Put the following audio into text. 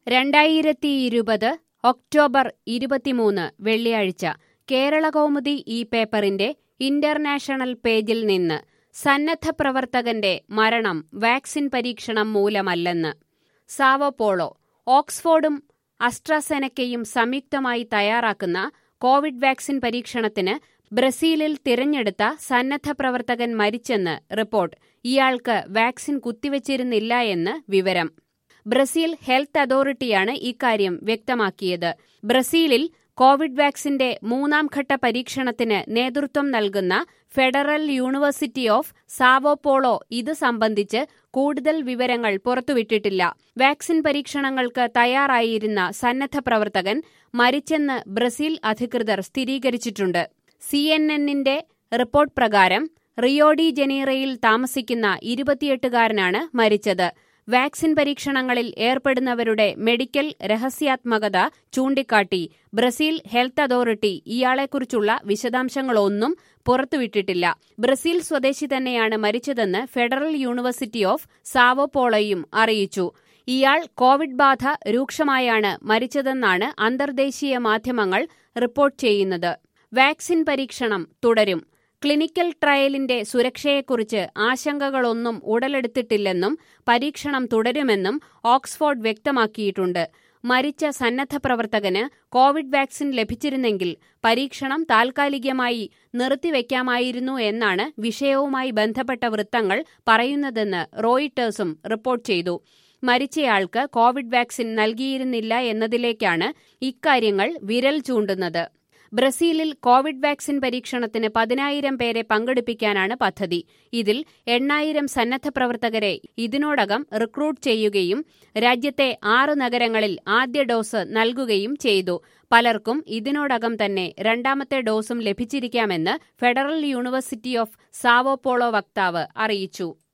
രണ്ടായിരത്തി ഇരുപത് ഒക്ടോബർ ഇരുപത്തിമൂന്ന് വെള്ളിയാഴ്ച കേരളകൗമുദി ഈ പേപ്പറിന്റെ ഇന്റർനാഷണൽ പേജിൽ നിന്ന് സന്നദ്ധ പ്രവർത്തകന്റെ മരണം വാക്സിൻ പരീക്ഷണം മൂലമല്ലെന്ന് സാവോപോളോ ഓക്സ്ഫോർഡും അസ്ട്രസെനക്കയും സംയുക്തമായി തയ്യാറാക്കുന്ന കോവിഡ് വാക്സിൻ പരീക്ഷണത്തിന് ബ്രസീലിൽ തിരഞ്ഞെടുത്ത സന്നദ്ധ പ്രവർത്തകൻ മരിച്ചെന്ന് റിപ്പോർട്ട് ഇയാൾക്ക് വാക്സിൻ കുത്തിവച്ചിരുന്നില്ല എന്ന് വിവരം ബ്രസീൽ ഹെൽത്ത് അതോറിറ്റിയാണ് ഇക്കാര്യം വ്യക്തമാക്കിയത് ബ്രസീലിൽ കോവിഡ് വാക്സിന്റെ മൂന്നാം ഘട്ട പരീക്ഷണത്തിന് നേതൃത്വം നൽകുന്ന ഫെഡറൽ യൂണിവേഴ്സിറ്റി ഓഫ് സാവോപോളോ ഇത് സംബന്ധിച്ച് കൂടുതൽ വിവരങ്ങൾ പുറത്തുവിട്ടിട്ടില്ല വാക്സിൻ പരീക്ഷണങ്ങൾക്ക് തയ്യാറായിരുന്ന സന്നദ്ധ പ്രവർത്തകൻ മരിച്ചെന്ന് ബ്രസീൽ അധികൃതർ സ്ഥിരീകരിച്ചിട്ടുണ്ട് സിഎൻഎന്നിന്റെ റിപ്പോർട്ട് പ്രകാരം റിയോഡി ജനീറയിൽ താമസിക്കുന്ന ഇരുപത്തിയെട്ടുകാരനാണ് മരിച്ചത് വാക്സിൻ പരീക്ഷണങ്ങളിൽ ഏർപ്പെടുന്നവരുടെ മെഡിക്കൽ രഹസ്യാത്മകത ചൂണ്ടിക്കാട്ടി ബ്രസീൽ ഹെൽത്ത് അതോറിറ്റി ഇയാളെക്കുറിച്ചുള്ള വിശദാംശങ്ങളൊന്നും പുറത്തുവിട്ടിട്ടില്ല ബ്രസീൽ സ്വദേശി തന്നെയാണ് മരിച്ചതെന്ന് ഫെഡറൽ യൂണിവേഴ്സിറ്റി ഓഫ് സാവോപോളോയും അറിയിച്ചു ഇയാൾ കോവിഡ് ബാധ രൂക്ഷമായാണ് മരിച്ചതെന്നാണ് അന്തർദേശീയ മാധ്യമങ്ങൾ റിപ്പോർട്ട് ചെയ്യുന്നത് വാക്സിൻ പരീക്ഷണം തുടരും ക്ലിനിക്കൽ ട്രയലിന്റെ സുരക്ഷയെക്കുറിച്ച് ആശങ്കകളൊന്നും ഉടലെടുത്തിട്ടില്ലെന്നും പരീക്ഷണം തുടരുമെന്നും ഓക്സ്ഫോർഡ് വ്യക്തമാക്കിയിട്ടുണ്ട് മരിച്ച സന്നദ്ധ പ്രവർത്തകന് കോവിഡ് വാക്സിൻ ലഭിച്ചിരുന്നെങ്കിൽ പരീക്ഷണം താൽക്കാലികമായി നിർത്തിവെക്കാമായിരുന്നു എന്നാണ് വിഷയവുമായി ബന്ധപ്പെട്ട വൃത്തങ്ങൾ പറയുന്നതെന്ന് റോയിട്ടേഴ്സും റിപ്പോർട്ട് ചെയ്തു മരിച്ചയാൾക്ക് കോവിഡ് വാക്സിൻ നൽകിയിരുന്നില്ല എന്നതിലേക്കാണ് ഇക്കാര്യങ്ങൾ വിരൽ ചൂണ്ടുന്നത് ബ്രസീലിൽ കോവിഡ് വാക്സിൻ പരീക്ഷണത്തിന് പതിനായിരം പേരെ പങ്കെടുപ്പിക്കാനാണ് പദ്ധതി ഇതിൽ എണ്ണായിരം സന്നദ്ധ പ്രവർത്തകരെ ഇതിനോടകം റിക്രൂട്ട് ചെയ്യുകയും രാജ്യത്തെ ആറ് നഗരങ്ങളിൽ ആദ്യ ഡോസ് നൽകുകയും ചെയ്തു പലർക്കും ഇതിനോടകം തന്നെ രണ്ടാമത്തെ ഡോസും ലഭിച്ചിരിക്കാമെന്ന് ഫെഡറൽ യൂണിവേഴ്സിറ്റി ഓഫ് സാവോപോളോ വക്താവ് അറിയിച്ചു